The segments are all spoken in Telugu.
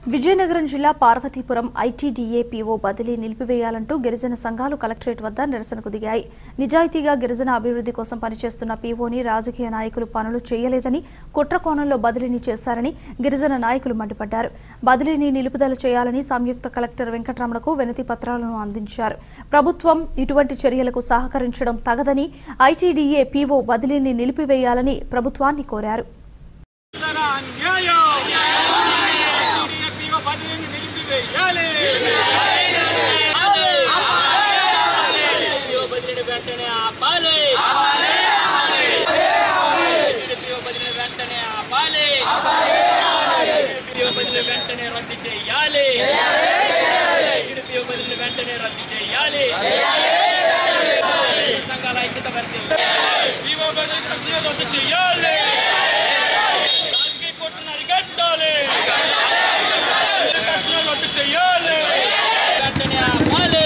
విజయనగరం జిల్లా పార్వతీపురం ఐటీడీఏ పీఓ బదిలీ నిలిపివేయాలంటూ గిరిజన సంఘాలు కలెక్టరేట్ వద్ద నిరసనకు దిగాయి నిజాయితీగా గిరిజన అభివృద్ధి కోసం పనిచేస్తున్న పీఓని రాజకీయ నాయకులు పనులు చేయలేదని కుట్ర కోణంలో బదిలీని చేశారని గిరిజన నాయకులు మండిపడ్డారు బదిలీని నిలుపుదల చేయాలని సంయుక్త కలెక్టర్ వెంకటరమణకు వినతి పత్రాలను అందించారు ప్రభుత్వం ఇటువంటి చర్యలకు సహకరించడం తగదని ఐటీడీఏ పీఓ బదిలీని నిలిపివేయాలని ప్రభుత్వాన్ని కోరారు తన అన్యాయం టీడీపీ బదిలీని నిలిపివేయాలి టీడీపీ బదిలీని వెంటనే ఆపాలి టీడీపీ బదిలీని వెంటనే ఆపాలి టీడీపీ బదిలీని వెంటనే రద్దు చేయాలి టీడీపీ బదిలీని వెంటనే రద్దు చేయాలి సంఘాల ఐక్యత భర్తీ పీఓ బదిలీ తక్షణమే రద్దు చేయాలి రాజకీయ కోర్టును అరికట్టాలి తక్షణం రద్దు చేయాలి వెంటనే ఆపాలి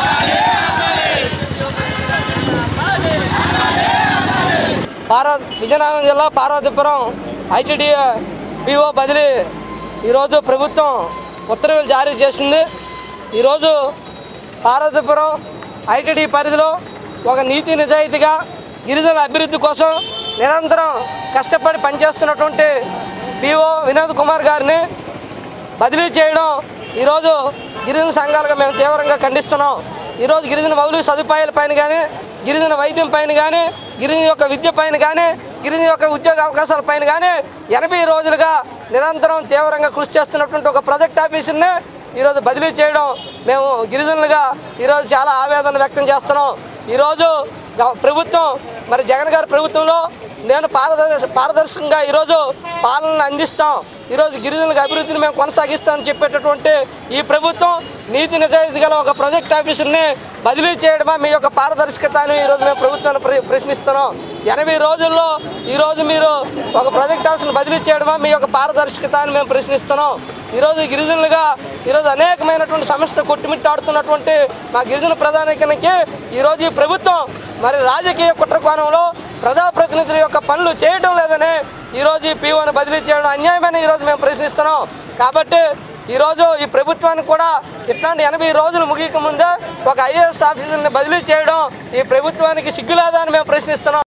పార్వ విజయనగరం జిల్లా పార్వతీపురం ఐటీడీ పిఓ బదిలీ ఈరోజు ప్రభుత్వం ఉత్తర్వులు జారీ చేసింది ఈరోజు పార్వతీపురం ఐటీడీ పరిధిలో ఒక నీతి నిజాయితీగా గిరిజనుల అభివృద్ధి కోసం నిరంతరం కష్టపడి పనిచేస్తున్నటువంటి పిఓ వినోద్ కుమార్ గారిని బదిలీ చేయడం ఈరోజు గిరిజన సంఘాలుగా మేము తీవ్రంగా ఖండిస్తున్నాం ఈరోజు గిరిజన మౌలిక సదుపాయాల పైన కానీ గిరిజన వైద్యం పైన కానీ గిరిజన యొక్క విద్య పైన కానీ గిరిజన యొక్క ఉద్యోగ అవకాశాల పైన కానీ ఎనభై రోజులుగా నిరంతరం తీవ్రంగా కృషి చేస్తున్నటువంటి ఒక ప్రాజెక్ట్ ఆఫీసర్ని ఈరోజు బదిలీ చేయడం మేము గిరిజనులుగా ఈరోజు చాలా ఆవేదన వ్యక్తం చేస్తున్నాం ఈరోజు గవ- ప్రభుత్వం మరి జగన్ గారి ప్రభుత్వంలో నేను పారదర్శ పారదర్శకంగా ఈరోజు పాలనను అందిస్తాం ఈరోజు గిరిజనులకు అభివృద్ధిని మేము కొనసాగిస్తామని చెప్పేటటువంటి ఈ ప్రభుత్వం నీతి నిజాయితీ గల ఒక ప్రాజెక్ట్ ఆఫీసర్ని బదిలీ చేయడమా మీ యొక్క పారదర్శకత అని ఈరోజు మేము ప్రభుత్వాన్ని ప్ర- ప్రశ్నిస్తున్నాం ఎనభై రోజుల్లో ఈరోజు మీరు ఒక ప్రాజెక్ట్ ఆఫీసర్ని బదిలీ చేయడమా మీ యొక్క పారదర్శకత అని మేము ప్రశ్నిస్తున్నాం ఈరోజు గిరిజనులుగా ఈరోజు అనేకమైనటువంటి సమస్యలు కొట్టుమిట్టాడుతున్నటువంటి మా గిరిజన ప్రధానికానికి ఈరోజు ఈ ప్రభుత్వం మరి రాజకీయ కుట్ర కోణంలో ప్రజాప్రతినిధుల యొక్క పనులు చేయడం లేదని ఈరోజు ఈ పీఓని బదిలీ చేయడం అన్యాయమని ఈరోజు మేము ప్రశ్నిస్తున్నాం కాబట్టి ఈరోజు ఈ ప్రభుత్వానికి కూడా ఇట్లాంటి ఎనభై రోజులు ముగియక ముందే ఒక ఐఏఎస్ ఆఫీసర్ని బదిలీ చేయడం ఈ ప్రభుత్వానికి సిగ్గులేదా అని మేము ప్రశ్నిస్తున్నాం